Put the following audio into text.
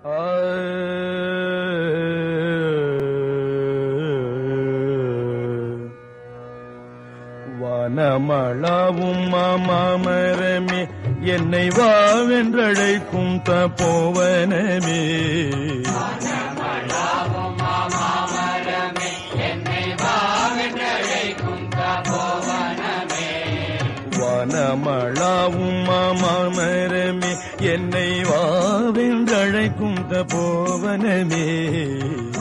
வனமளாவும் மாமரமே என்னை வாவென்றழைக்கும் தப்போவனமே வனமளாவும் மாமரமே என்னை வாவென்றழைக்கும் தப்போவனமே